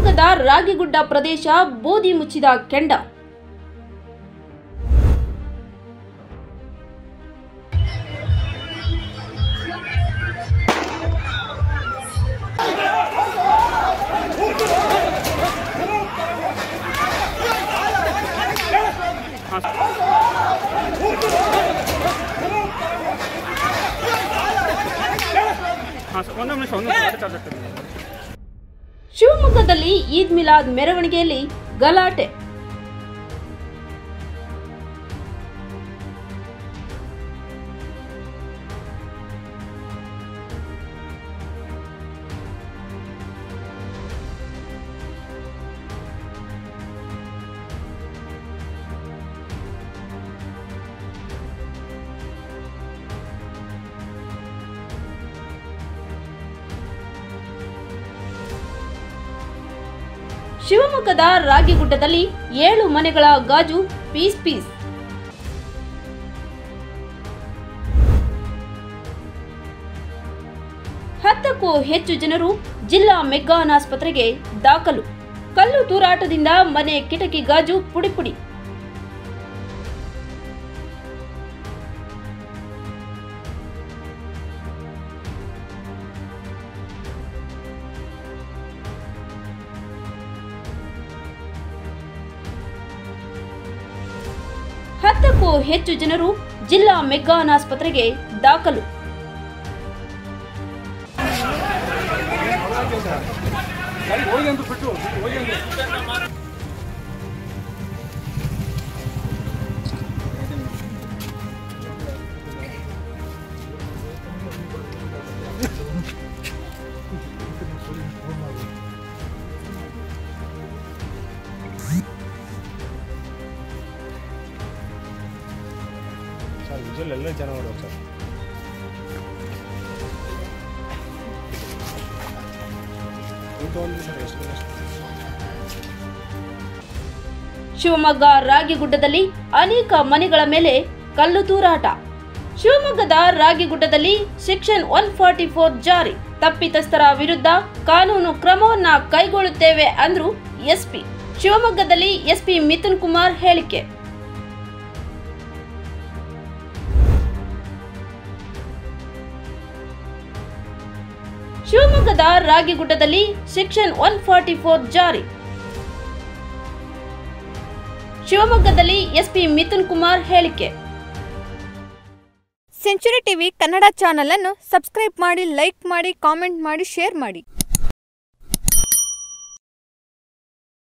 ಶಿವಮೊಗ್ಗದ ರಾಗಿಗುಡ್ಡ ಪ್ರದೇಶ ಬೂದಿ ಮುಚ್ಚಿದ ಕೆಂಡ ಹಾಂ ಸರ್ ಒಂದು ನಿಮಿಷ ಒಂದು ನಿಮಿಷ ಚಾರ್ಜ್ ಆಗ್ತದೆ ಶಿವಮೊಗ್ಗದಲ್ಲಿ ಈದ್ ಮಿಲಾದ್ ಮೆರವಣಿಗೆಯಲ್ಲಿ ಗಲಾಟೆ ಶಿವಮೊಗ್ಗದ ರಾಗಿಗುಡ್ಡದಲ್ಲಿ ಏಳು ಮನೆಗಳ ಗಾಜು ಪೀಸ್ ಪೀಸ್ ಹತ್ತಕ್ಕೂ ಹೆಚ್ಚು ಜನರು ಜಿಲ್ಲಾ ಮೆಗ್ಗಾನ್ ಆಸ್ಪತ್ರೆಗೆ ದಾಖಲು ಕಲ್ಲು ತೂರಾಟದಿಂದ ಮನೆ ಕಿಟಕಿ ಗಾಜು ಪುಡಿ ಪುಡಿ ಹತ್ತಕ್ಕೂ ಹೆಚ್ಚು ಜನರು ಜಿಲ್ಲಾ ಮೆಗ್ಗಾನ್ ಆಸ್ಪತ್ರೆಗೆ ದಾಖಲು ಸರ್ ವಿಜುವಲ್ ಎಲ್ಲ ಚೆನ್ನಾಗಿ ಮಾಡೋದು ಸರ್ ಊಟ ಒಂದು ಸರ್ ಎಷ್ಟು ಎಷ್ಟು ಶಿವಮೊಗ್ಗ ರಾಗಿಗುಡ್ಡದಲ್ಲಿ ಅನೇಕ ಮನೆಗಳ ಮೇಲೆ ಕಲ್ಲು ತೂರಾಟ ಶಿವಮೊಗ್ಗದ ರಾಗಿಗುಡ್ಡದಲ್ಲಿ ಸೆಕ್ಷನ್ ಒನ್ ಫಾರ್ಟಿ ಫೋರ್ ಜಾರಿ ತಪ್ಪಿತಸ್ಥರ ವಿರುದ್ಧ ಕಾನೂನು ಕ್ರಮವನ್ನ ಕೈಗೊಳ್ಳುತ್ತೇವೆ ಅಂದ್ರು ಎಸ್ಪಿ ಶಿವಮೊಗ್ಗದಲ್ಲಿ ಎಸ್ಪಿ ಮಿಥುನ್ ಕುಮಾರ್ ಹೇಳಿಕೆ ಶಿವಮೊಗ್ಗದ ರಾಗಿಗುಡ್ಡದಲ್ಲಿ ಸೆಕ್ಷನ್ ಒನ್ ಫಾರ್ಟಿ ಫೋರ್ ಜಾರಿ ಶಿವಮೊಗ್ಗದಲ್ಲಿ ಎಸ್ಪಿ ಮಿಥುನ್ ಕುಮಾರ್ ಹೇಳಿಕೆ ಸೆಂಚುರಿ ಟಿವಿ ಕನ್ನಡ ಚಾನಲ್ ಅನ್ನು ಸಬ್ಸ್ಕ್ರೈಬ್ ಮಾಡಿ ಲೈಕ್ ಮಾಡಿ ಕಾಮೆಂಟ್ ಮಾಡಿ ಶೇರ್ ಮಾಡಿ